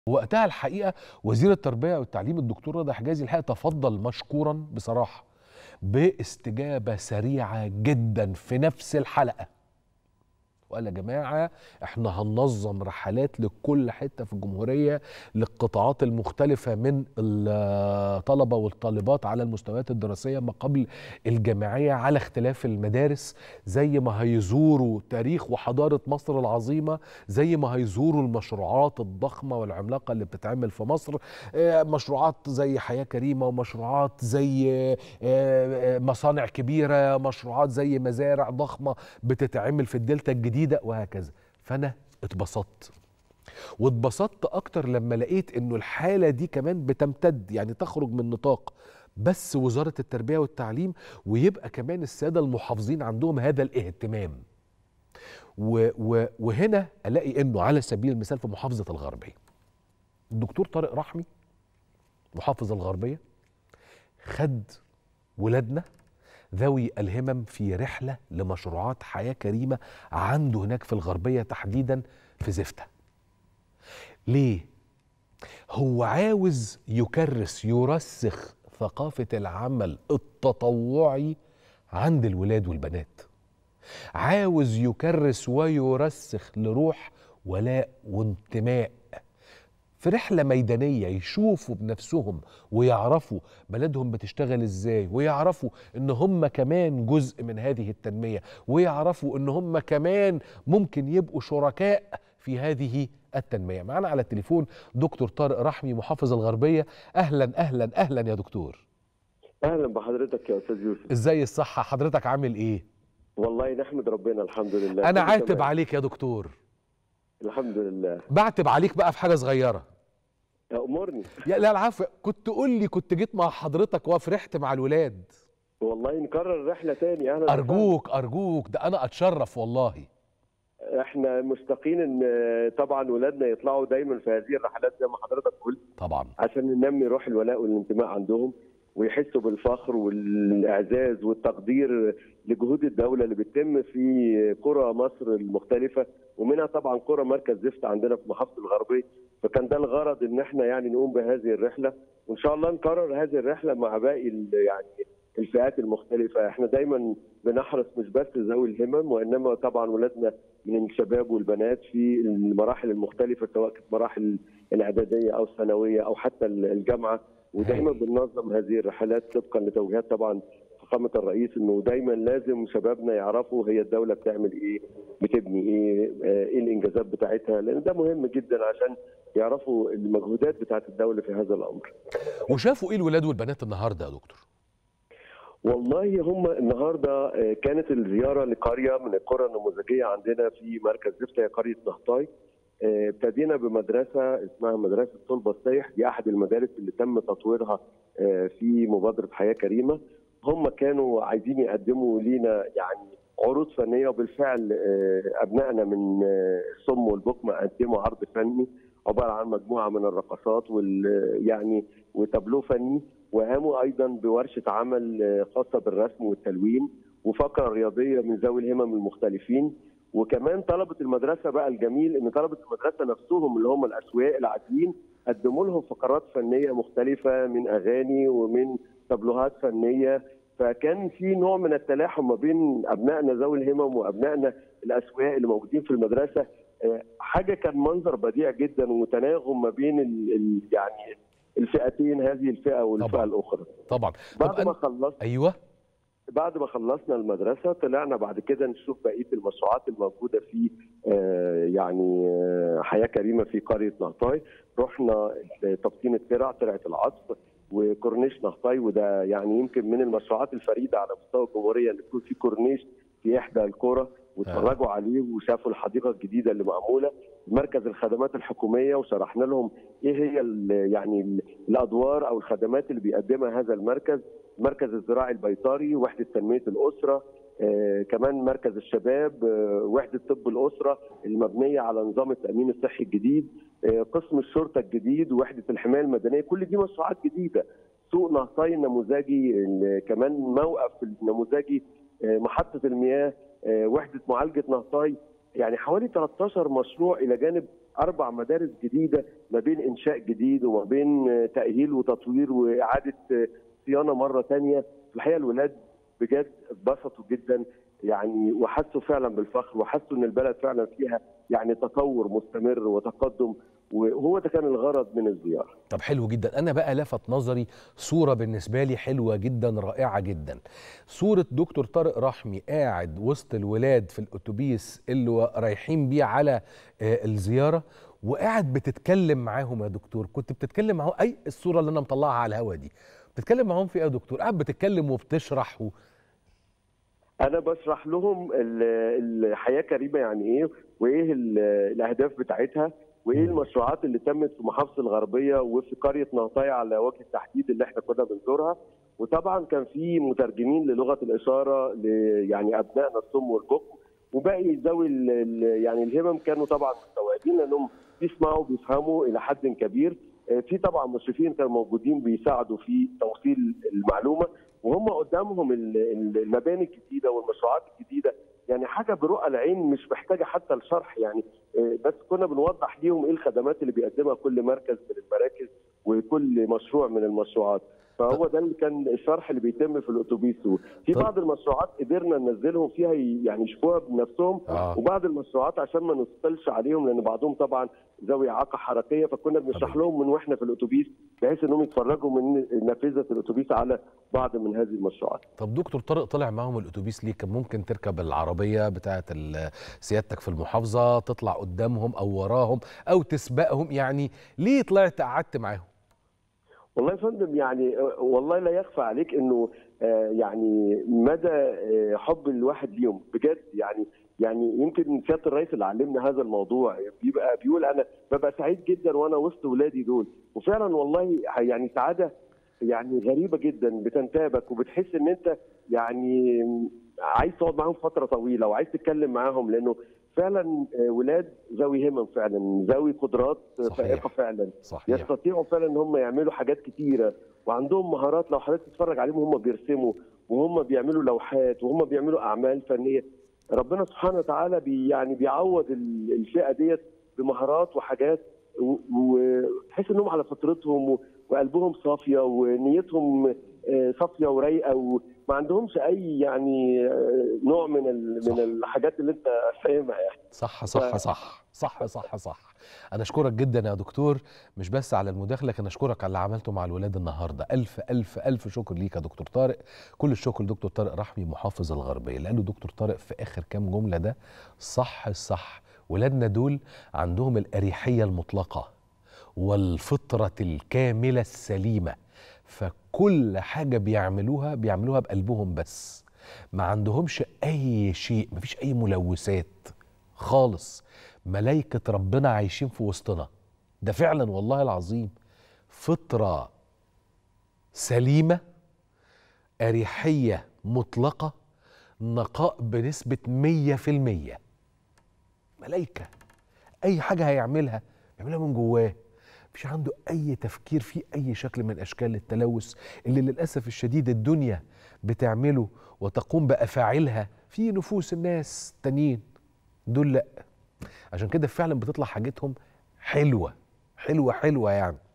وقتها الحقيقه وزير التربيه والتعليم الدكتور رضا حجازي الحقيقه تفضل مشكورا بصراحه باستجابه سريعه جدا في نفس الحلقه وقال يا جماعه احنا هننظم رحلات لكل حته في الجمهوريه للقطاعات المختلفه من الطلبه والطالبات على المستويات الدراسيه ما قبل الجامعيه على اختلاف المدارس زي ما هيزوروا تاريخ وحضاره مصر العظيمه زي ما هيزوروا المشروعات الضخمه والعملاقه اللي بتتعمل في مصر آه، مشروعات زي حياه كريمه ومشروعات زي آه، آه، مصانع كبيره مشروعات زي مزارع ضخمه بتتعمل في الدلتا الجديده وهكذا فانا اتبسطت واتبسطت اكتر لما لقيت انه الحاله دي كمان بتمتد يعني تخرج من نطاق بس وزاره التربيه والتعليم ويبقى كمان الساده المحافظين عندهم هذا الاهتمام و و وهنا الاقي انه على سبيل المثال في محافظه الغربيه الدكتور طارق رحمي محافظ الغربيه خد ولادنا ذوي الهمم في رحله لمشروعات حياه كريمه عنده هناك في الغربيه تحديدا في زفته ليه هو عاوز يكرس يرسخ ثقافه العمل التطوعي عند الولاد والبنات عاوز يكرس ويرسخ لروح ولاء وانتماء في رحلة ميدانية يشوفوا بنفسهم ويعرفوا بلدهم بتشتغل ازاي ويعرفوا ان هم كمان جزء من هذه التنمية ويعرفوا ان هم كمان ممكن يبقوا شركاء في هذه التنمية معنا على التليفون دكتور طارق رحمي محافظ الغربية أهلا أهلا أهلا يا دكتور اهلا بحضرتك يا استاذ يوسف ازاي الصحة حضرتك عامل ايه والله نحمد ربنا الحمد لله أنا كله عاتب تمام. عليك يا دكتور الحمد لله بعتب عليك بقى في حاجة صغيرة امرني يا لا العفو كنت قول لي كنت جيت مع حضرتك وفرحت مع الولاد والله نكرر رحله تاني اهلا ارجوك ارجوك ده انا اتشرف والله وسهلا. احنا مشتاقين ان طبعا ولادنا يطلعوا دايما في هذه الرحلات زي ما حضرتك قلت طبعا عشان ننمي روح الولاء والانتماء عندهم ويحسوا بالفخر والاعزاز والتقدير لجهود الدوله اللي بتتم في قرى مصر المختلفه ومنها طبعا قرى مركز زفت عندنا في محافظه الغربيه فكان ده الغرض ان احنا يعني نقوم بهذه الرحله وان شاء الله نكرر هذه الرحله مع باقي ال- يعني الفئات المختلفه احنا دايما بنحرص مش بس ذوي الهمم وانما طبعا ولادنا من الشباب والبنات في المراحل المختلفه سواء كانت مراحل الاعداديه او الثانويه او حتى الجامعه ودايما بننظم هذه الرحلات طبقا لتوجيهات طبعا فخامه الرئيس انه دايما لازم شبابنا يعرفوا هي الدوله بتعمل ايه بتبني ايه آه، ايه الانجازات بتاعتها لان ده مهم جدا عشان يعرفوا المجهودات بتاعت الدوله في هذا الامر وشافوا ايه الولاد والبنات النهارده يا دكتور والله هم النهارده آه، كانت الزياره لقريه من القرى النموذجيه عندنا في مركز زفته هي قريه نهطاي آه، ابتدينا بمدرسه اسمها مدرسه طلبه السيح دي احد المدارس اللي تم تطويرها آه، في مبادره حياه كريمه هم كانوا عايزين يقدموا لينا يعني عروض فنيه وبالفعل آه، ابنائنا من آه، الصم والبكم قدموا عرض فني عباره عن مجموعه من الرقصات وال يعني وتابلو فني وقاموا ايضا بورشه عمل آه، خاصه بالرسم والتلوين وفقره رياضيه من ذوي الهمم المختلفين وكمان طلبه المدرسه بقى الجميل ان طلبه المدرسه نفسهم اللي هم الاسوياء العاديين قدموا لهم فقرات فنيه مختلفه من اغاني ومن تابلوهات فنيه فكان في نوع من التلاحم ما بين ابنائنا ذوي الهمم وابنائنا الاسوياء اللي موجودين في المدرسه آه، حاجه كان منظر بديع جدا وتناغم ما بين ال ال يعني الفئتين هذه الفئه والفئه طبعاً. الاخرى طبعا طب بعد ما أنا... خلصت ايوه بعد ما خلصنا المدرسه طلعنا بعد كده نشوف بقيه المشروعات الموجوده في آه، يعني آه، حياه كريمه في قريه نهطاي رحنا تبطين الترع ترعه العصف وكورنيش نهطاي وده يعني يمكن من المشروعات الفريده على مستوى الجمهوريه ان يكون في كورنيش في احدى القرى واتفرجوا عليه وشافوا الحديقه الجديده اللي معموله مركز الخدمات الحكوميه وشرحنا لهم ايه هي ال يعني ال الادوار او الخدمات اللي بيقدمها هذا المركز المركز الزراعي البيطري وحده تنميه الاسره آه كمان مركز الشباب آه وحده طب الاسره المبنيه على نظام التامين الصحي الجديد آه قسم الشرطه الجديد ووحده الحمايه المدنيه كل دي مشروعات جديده سوق نهطاي النموذجي ال- كمان موقف النموذجي آه محطه المياه آه وحده معالجه نهطاي يعني حوالي 13 مشروع الى جانب اربع مدارس جديده ما بين انشاء جديد وما بين تاهيل وتطوير واعاده صيانه مره ثانيه الحقيقه الولاد بجد اتبسطوا جدا يعني وحسوا فعلا بالفخر وحسوا ان البلد فعلا فيها يعني تطور مستمر وتقدم وهو ده كان الغرض من الزياره. طب حلو جدا انا بقى لفت نظري صوره بالنسبه لي حلوه جدا رائعه جدا صوره دكتور طارق رحمي قاعد وسط الولاد في الاتوبيس اللي رايحين بيه على الزياره وقاعد بتتكلم معاهم يا دكتور كنت بتتكلم معاهم اي الصوره اللي انا مطلعها على الهوا دي بتتكلم معاهم في ايه يا دكتور قاعد بتتكلم وبتشرح و... انا بشرح لهم الحياه كريمه يعني ايه وايه الاهداف بتاعتها وايه المشروعات اللي تمت في محافظه الغربيه وفي قريه نهطاية على وجه التحديد اللي احنا كنا بنزورها وطبعا كان في مترجمين للغه الاشاره يعني ابنائنا الصم والبكم وباقي ذوي يعني الهمم كانوا طبعا مستوعبين لانهم بيسمعوا بيفهموا الى حد كبير في طبعا مشرفين كانوا موجودين بيساعدوا في توصيل المعلومه وهم قدامهم المباني الجديده والمشروعات الجديده يعني حاجه برؤى العين مش محتاجه حتى الشرح يعني بس كنا بنوضح ليهم ايه الخدمات اللي بيقدمها كل مركز من المراكز وكل مشروع من المشروعات فهو ده اللي كان الشرح اللي بيتم في الاتوبيس في بعض المشروعات قدرنا ننزلهم فيها يعني يشوفوها بنفسهم آه. وبعض المشروعات عشان ما نثقلش عليهم لان بعضهم طبعا ذوي اعاقه حركيه فكنا بنشرح لهم من واحنا في الاتوبيس بحيث انهم يتفرجوا من نافذه الاتوبيس على بعض من هذه المشروعات. طب دكتور طارق طلع معاهم الاتوبيس ليه؟ كان ممكن تركب العربيه بتاعه سيادتك في المحافظه تطلع قدامهم او وراهم او تسبقهم يعني ليه طلعت قعدت معاهم؟ والله يا فندم يعني والله لا يخفى عليك انه يعني مدى حب الواحد ليهم بجد يعني يعني يمكن سياده الرئيس اللي علمنا هذا الموضوع بيبقى بيقول انا ببقى سعيد جدا وانا وسط ولادي دول وفعلا والله يعني سعاده يعني غريبه جدا بتنتابك وبتحس ان انت يعني عايز تقعد معاهم فتره طويله وعايز تتكلم معاهم لانه فعلا ولاد ذوي همم فعلا ذوي قدرات فائقه فعلا صحيح. يستطيعوا فعلا ان هم يعملوا حاجات كتيره وعندهم مهارات لو حضرتك تتفرج عليهم هم بيرسموا وهم بيعملوا لوحات وهم بيعملوا اعمال فنيه ربنا سبحانه وتعالى بي يعني بيعوض الفئه ديت بمهارات وحاجات وتحس انهم على فطرتهم وقلبهم صافيه ونيتهم صافيه ورايقه وما عندهمش اي يعني نوع من من الحاجات اللي انت فاهمها يعني صح صح صح صح صح صح انا اشكرك جدا يا دكتور مش بس على المداخله لكن اشكرك على اللي عملته مع الولاد النهارده الف الف الف شكر ليك يا دكتور طارق كل الشكر لدكتور طارق رحمي محافظ الغربيه اللي قاله دكتور طارق في اخر كام جمله ده صح الصح ولادنا دول عندهم الاريحيه المطلقه والفطره الكامله السليمه فكل حاجه بيعملوها بيعملوها بقلبهم بس ما عندهمش اي شيء مفيش اي ملوثات خالص ملائكه ربنا عايشين في وسطنا ده فعلا والله العظيم فطره سليمه اريحيه مطلقه نقاء بنسبه مية في المية ملائكه اي حاجه هيعملها يعملها من جواه مفيش عنده اي تفكير في اي شكل من اشكال التلوث اللي للاسف الشديد الدنيا بتعمله وتقوم بافاعيلها في نفوس الناس تانيين دول لا عشان كده فعلا بتطلع حاجتهم حلوه حلوه حلوه يعني